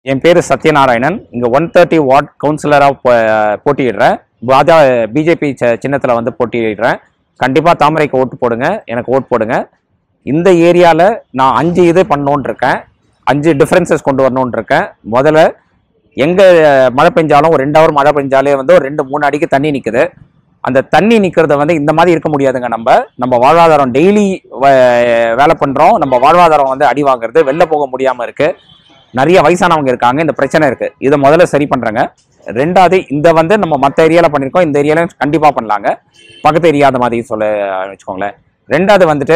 என் பேர் சத்யநாராயணன் இங்கே one thirty ward கவுன்சிலராக போட்டியிடுறேன் பாஜா பிஜேபி சின்னத்தில் வந்து போட்டியிடுறேன் கண்டிப்பாக தாமரைக்கு ஓட்டு போடுங்க எனக்கு ஓட் போடுங்க இந்த ஏரியாவில் நான் அஞ்சு இது பண்ணணுன்னு இருக்கேன் அஞ்சு டிஃப்ரென்சஸ் கொண்டு வரணுன்னு இருக்கேன் முதல்ல எங்கே மழை பெஞ்சாலும் ஒரு ரெண்டு ஹவர் மழை பெஞ்சாலே வந்து ஒரு ரெண்டு மூணு அடிக்கு தண்ணி நிற்குது அந்த தண்ணி நிற்கிறத வந்து இந்த மாதிரி இருக்க முடியாதுங்க நம்ம நம்ம வாழ்வாதாரம் டெய்லி வேலை பண்ணுறோம் நம்ம வாழ்வாதாரம் வந்து அடி வாங்குறது வெளில போக முடியாமல் இருக்குது நிறைய வயசானவங்க இருக்காங்க இந்த பிரச்சனை இருக்கு இதை முதல்ல சரி பண்றேங்க ரெண்டாவது இந்த வந்து நம்ம மற்ற ஏரியால பண்ணியிருக்கோம் இந்த ஏரியால கண்டிப்பா பண்ணலாங்க பக்கத்து ஏரியா அந்த மாதிரி சொல்ல வச்சுக்கோங்களேன் ரெண்டாவது வந்துட்டு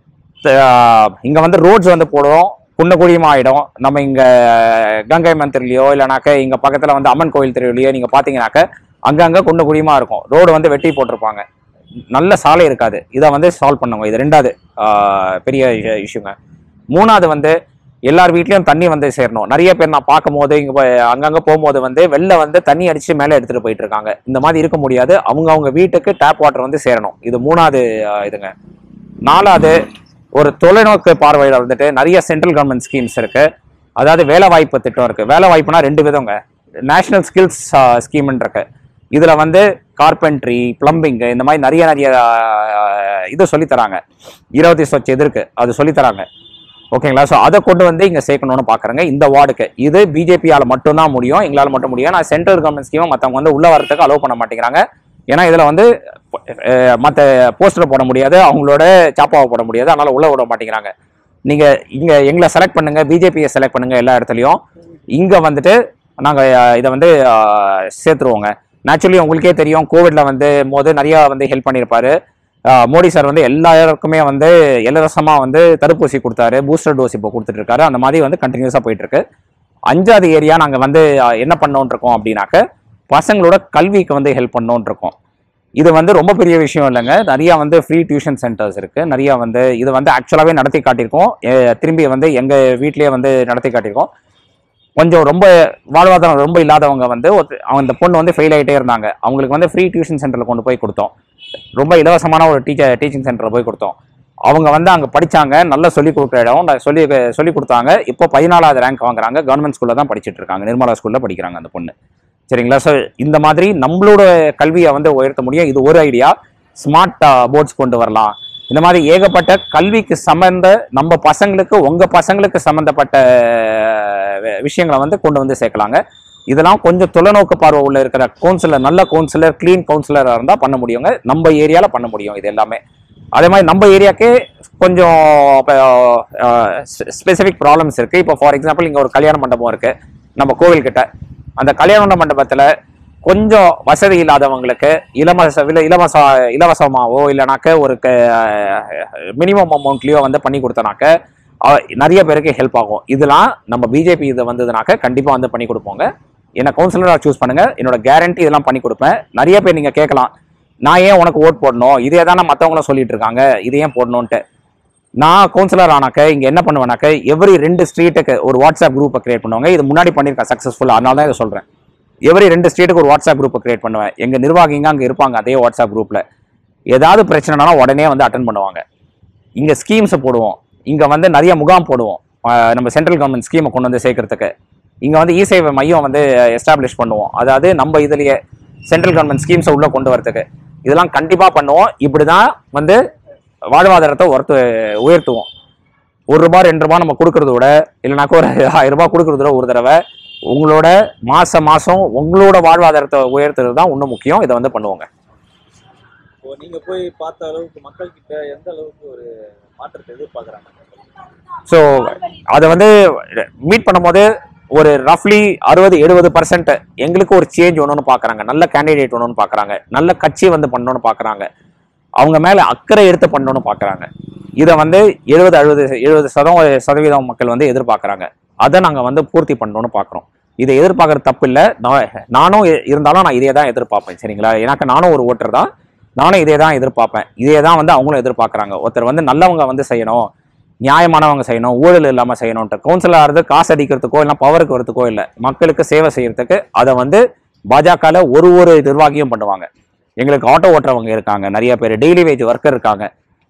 அஹ், இங்க வந்து ரோட்ஸ் வந்து போடுவோம் குன்ன குழியுமா ஆயிடும் நம்ம இங்க கங்கை மந்திரிலையோ இல்லைனாக்க இங்க பக்கத்துல வந்து அம்மன் கோயில் தெருவிலையோ நீங்க பாத்தீங்கன்னாக்க அங்கங்க குன்ன குழியுமா இருக்கும் ரோடு வந்து வெட்டி போட்டிருப்பாங்க நல்ல சாலை இருக்காது இதை வந்து சால்வ் பண்ணுங்க இது ரெண்டாவது ஆஹ், பெரிய இஷ்யூங்க மூணாவது வந்து எல்லார் வீட்லயும் தண்ணி வந்து சேரணும் நிறைய பேர் நான் பார்க்கும்போது இங்க போய் அங்கங்க போகும்போது வந்து வெளில வந்து தண்ணி அடிச்சு மேலே எடுத்துட்டு போயிட்டு இருக்காங்க இந்த மாதிரி இருக்க முடியாது அவங்க அவங்க வீட்டுக்கு டேப் வாட்டர் வந்து சேரணும் இது மூணாவது ஆஹ், இதுங்க நாலாவது ஒரு தொலைநோக்கு பார்வையில் வந்துட்டு நிறைய சென்ட்ரல் கவர்மெண்ட் ஸ்கீம்ஸ் இருக்கு அதாவது வேலை வாய்ப்பு திட்டம் இருக்கு வேலை வாய்ப்புனா ரெண்டு விதங்க நேஷனல் ஸ்கில்ஸ் ஸ்கீம்னு இருக்கு இதுல வந்து கார்பென்ட்ரி பிளம்பிங் இந்த மாதிரி நிறைய நிறைய ஆஹ், இது சொல்லித் தராங்க இருபத்தி சொச்சு இது இருக்கு அது சொல்லித் தராங்க ஓகேங்களா ஸோ அதை கொண்டு வந்து இங்கே சேர்க்கணும்னு பார்க்குறேங்க இந்த வார்டுக்கு இது பிஜேபியால் மட்டும்தான் முடியும் எங்களால் மட்டும் முடியும் நான் சென்ட்ரல் கவர்மெண்ட் ஸ்கீமை மற்றவங்க வந்து உள்ள வரதுக்கு அலோவ் பண்ண மாட்டேங்கிறாங்க ஏன்னா இதில் வந்து மற்ற போஸ்டர் போட முடியாது அவங்களோட சாப்பாவை போட முடியாது அதனால உள்ள விட மாட்டேங்கிறாங்க நீங்கள் இங்கே எங்களை செலக்ட் பண்ணுங்க பிஜேபியை செலக்ட் பண்ணுங்க எல்லா இடத்துலையும் இங்கே வந்துட்டு நாங்கள் இதை வந்து அஹ், சேர்த்துருவோங்க நேச்சுரலி உங்களுக்கே தெரியும் கோவிட்ல வந்து போது நிறைய வந்து ஹெல்ப் பண்ணியிருப்பாரு அஹ், மோடி சார் வந்து எல்லாருக்குமே வந்து இலவசமா வந்து தடுப்பூசி கொடுத்தாரு பூஸ்டர் டோஸ் இப்போ கொடுத்துட்டு இருக்காரு அந்த மாதிரி வந்து கண்டினியூஸாக போயிட்டு இருக்கு அஞ்சாவது ஏரியா நாங்கள் வந்து அஹ், என்ன பண்ணோன் இருக்கோம் அப்படின்னாக்க பசங்களோட கல்விக்கு வந்து ஹெல்ப் பண்ணோன் இருக்கோம் இது வந்து ரொம்ப பெரிய விஷயம் இல்லைங்க நிறைய வந்து ஃப்ரீ டியூஷன் சென்டர்ஸ் இருக்கு நிறைய வந்து இது வந்து ஆக்சுவலாகவே நடத்தி காட்டியிருக்கோம் எ- திரும்பி வந்து எங்க வீட்லயே வந்து நடத்தி காட்டியிருக்கோம் கொஞ்சம் ரொம்ப வாழ்வாதாரம் ரொம்ப இல்லாதவங்க வந்து ஒருத்த- அவங்க அந்த பொண்ணு வந்து ஃபெயில் ஆகிட்டே இருந்தாங்க அவங்களுக்கு வந்து ஃப்ரீ டியூஷன் சென்டரில் கொண்டு போய் கொடுத்தோம் ரொம்ப இலவசமான ஒரு டீச்சர் டீச்சிங் சென்டரில் போய் கொடுத்தோம் அவங்க வந்து அங்கே படிச்சாங்க நல்லா சொல்லி கொடுக்குற இடம் நான் சொல்லி சொல்லி கொடுத்தாங்க இப்போ பதினாலாவது ரேங்க் வாங்குறாங்க கவர்மெண்ட் ஸ்கூலில் தான் படிச்சிட்டு இருக்காங்க நிர்மலா ஸ்கூலில் படிக்கிறாங்க அந்த பொண்ணு சரிங்களா ஸோ இந்த மாதிரி நம்மளோட கல்வியை வந்து உயர்த்த முடியும் இது ஒரு ஐடியா ஸ்மார்ட் போர்ட்ஸ் கொண்டு வரலாம் இந்த மாதிரி ஏகப்பட்ட கல்விக்கு சம்பந்த நம்ம பசங்களுக்கு உங்க பசங்களுக்கு சம்பந்தப்பட்ட அஹ், விஷயங்களை வந்து கொண்டு வந்து சேர்க்கலாங்க இதெல்லாம் கொஞ்சம் தொலைநோக்கு பார்வை உள்ள இருக்கிற கவுன்சிலர் நல்ல கவுன்சிலர் க்ளீன் கவுன்சிலராக இருந்தால் பண்ண முடியுங்க நம்ம ஏரியாவில் பண்ண முடியும் இது எல்லாமே அதே மாதிரி நம்ம ஏரியாக்கே கொஞ்சம் ஸ்பெசிஃபிக் ப்ராப்ளம்ஸ் இருக்கு இப்போ ஃபார் எக்ஸாம்பிள் இங்கே ஒரு கல்யாண மண்டபம் இருக்கு நம்ம கோவில்கிட்ட அந்த கல்யாண மண்டபத்தில் கொஞ்சம் வசதி இல்லாதவங்களுக்கு இலவச வில இலவச இலவசமாவோ இல்லைனாக்க ஒரு மினிமம் அமௌண்ட்லேயோ வந்து பண்ணி கொடுத்தனாக்க அஹ், நிறைய பேருக்கு ஹெல்ப் ஆகும் இதெல்லாம் நம்ம பிஜேபி இது வந்ததுனாக்க கண்டிப்பாக வந்து பண்ணி கொடுப்போங்க என்ன கவுன்சிலராக சூஸ் பண்ணுங்க என்னோட கேரண்டி இதெல்லாம் பண்ணி கொடுப்பேன் நிறைய பேர் நீங்கள் கேட்கலாம் நான் ஏன் உனக்கு ஓட் போடணும் இதே தானே மற்றவங்களும் சொல்லிட்டு இருக்காங்க இது ஏன் போடணுன்ட்டு நான் கவுன்சிலர் ஆனாக்க இங்க என்ன பண்ணுவேனாக்க எவ்ரி ரெண்டு ஸ்ட்ரீட்டுக்கு ஒரு வாட்ஸ்அப் குரூப்பை கிரியேட் பண்ணுவாங்க இது முன்னாடி பண்ணியிருக்கேன் சக்ஸஸ்ஃபுல்லாக அதனால தான் இதை சொல்றேன் எவ்ரி ரெண்டு ஸ்ட்ரீட்டுக்கு ஒரு வாட்ஸ்அப் குரூப்பை கிரியேட் பண்ணுவேன் எங்க நிர்வாகிங்க அங்கே இருப்பாங்க அதே வாட்ஸ்அப் குரூப்ல ஏதாவது பிரச்சனைனாலும் உடனே வந்து அட்டன் பண்ணுவாங்க இங்க ஸ்கீம்ஸ் போடுவோம் இங்க வந்து நிறைய முகாம் போடுவோம் ஆஹ் நம்ம சென்ட்ரல் கவர்மெண்ட் ஸ்கீமை கொண்டு வந்து சேர்க்கறதுக்கு இங்க வந்து இ சேவை மையம் வந்து எஸ்டாப்ளிஷ் பண்ணுவோம் அதாவது நம்ம இதுலயே சென்ட்ரல் கவர்மெண்ட் ஸ்கீம்ஸை உள்ள கொண்டு வரதுக்கு இதெல்லாம் கண்டிப்பா பண்ணுவோம் இப்படிதான் வந்து வாழ்வாதாரத்தை ஒருத்து உயர்த்துவோம் ஒரு ரூபாய் ரெண்டு ரூபாய் நம்ம கொடுக்கறத விட இல்லைனாக்கா ஒரு ஆயிரம் ரூபாய் கொடுக்கறத விட ஒரு தடவை உங்களோட மாசம் மாசம் உங்களோட வாழ்வாதாரத்தை உயர்த்துறது தான் இன்னும் முக்கியம் இதை வந்து பண்ணுவோங்க இப்போ நீங்க போய் பார்த்த அளவுக்கு மக்கள் கிட்ட எந்த அளவுக்கு ஒரு மாற்றத்தை எதிர்பார்க்கறாங்க ஸோ அதை வந்து மீட் பண்ணும்போது ஒரு ரஃப்லி அறுபது எழுபது பர்சன்ட் எங்களுக்கு ஒரு சேஞ்ச் ஒன்றுன்னு பார்க்குறாங்க நல்ல கேண்டிடேட் ஒன்றுன்னு பார்க்குறாங்க நல்ல கட்சி வந்து பண்ணணும்னு பார்க்குறாங்க அவங்க மேலே அக்கறை எடுத்து பண்ணணும்னு பார்க்குறாங்க இதை வந்து எழுபது அறுபது எழுபது சதம் சதவீதம் மக்கள் வந்து எதிர்பார்க்குறாங்க அதை நாங்கள் வந்து பூர்த்தி பண்ணணும்னு பார்க்குறோம் இதை எதிர்பார்க்குறது தப்பு இல்லை நானும் இ- இருந்தாலும் நான் இதே தான் எதிர்பார்ப்பேன் சரிங்களா எனக்கு நானும் ஒரு ஓட்டர் தான் நானும் இதே தான் எதிர்பார்ப்பேன் இதே தான் வந்து அவங்களும் எதிர்பார்க்குறாங்க ஒருத்தர் வந்து நல்லவங்க வந்து செய்யணும் நியாயமானவங்க செய்யணும் ஊழல் இல்லாமல் செய்யணும்ட்டு கவுன்சிலர் ஆகிறது காசு அடிக்கிறதுக்கோ இல்லை பவருக்கு வரதுக்கோ இல்லை மக்களுக்கு சேவை செய்யறதுக்கு அதை வந்து பாஜகவில் ஒரு ஒரு நிர்வாகியும் பண்ணுவாங்க எங்களுக்கு ஆட்டோ ஓட்டுறவங்க இருக்காங்க நிறைய பேர் டெய்லி வேஜ் ஒர்க்கர் இருக்காங்க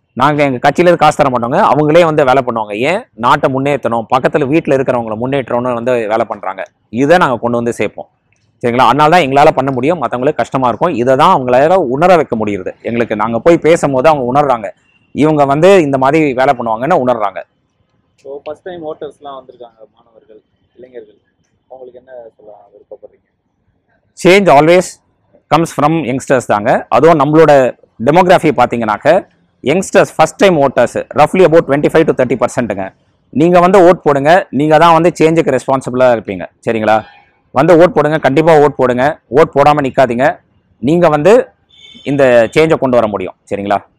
நாங்கள் எங்கள் கட்சியிலேருந்து காசு தர மாட்டோங்க அவங்களே வந்து வேலை பண்ணுவாங்க ஏன் நாட்டை முன்னேற்றணும் பக்கத்தில் வீட்டில் இருக்கிறவங்கள முன்னேற்றணும்னு வந்து வேலை பண்ணுறாங்க இதை நாங்கள் கொண்டு வந்து சேர்ப்போம் சரிங்களா அதனால தான் எங்களால் பண்ண முடியும் மற்றவங்களுக்கு கஷ்டமாக இருக்கும் இதை தான் அவங்களால உணர வைக்க முடியுது எங்களுக்கு நாங்கள் போய் பேசும்போது அவங்க உணர்றாங்க இவங்க வந்து இந்த மாதிரி வேலை பண்ணுவாங்கன்னு உணர்றாங்க ஸோ ஃபர்ஸ்ட் டைம் ஓட்டர்ஸ்லாம் வந்திருக்காங்க மாணவர்கள் இளைஞர்கள் அவங்களுக்கு என்ன சொல்ல விருப்பப்படுறீங்க change always comes from youngsters தாங்க அதுவும் நம்மளோட டெமோகிராஃபி பார்த்தீங்கன்னாக்க யங்ஸ்டர்ஸ் ஃபர்ஸ்ட் டைம் ஓட்டர்ஸ் ரஃப்லி about twenty five to thirty பர்சன்ட்டுங்க நீங்கள் வந்து ஓட் போடுங்க நீங்கள் தான் வந்து சேஞ்சுக்கு ரெஸ்பான்சிபிளாக இருப்பீங்க சரிங்களா வந்து ஓட் போடுங்க கண்டிப்பாக ஓட் போடுங்க ஓட் போடாமல் நிற்காதீங்க நீங்கள் வந்து இந்த சேஞ்சை கொண்டு வர முடியும் சரிங்களா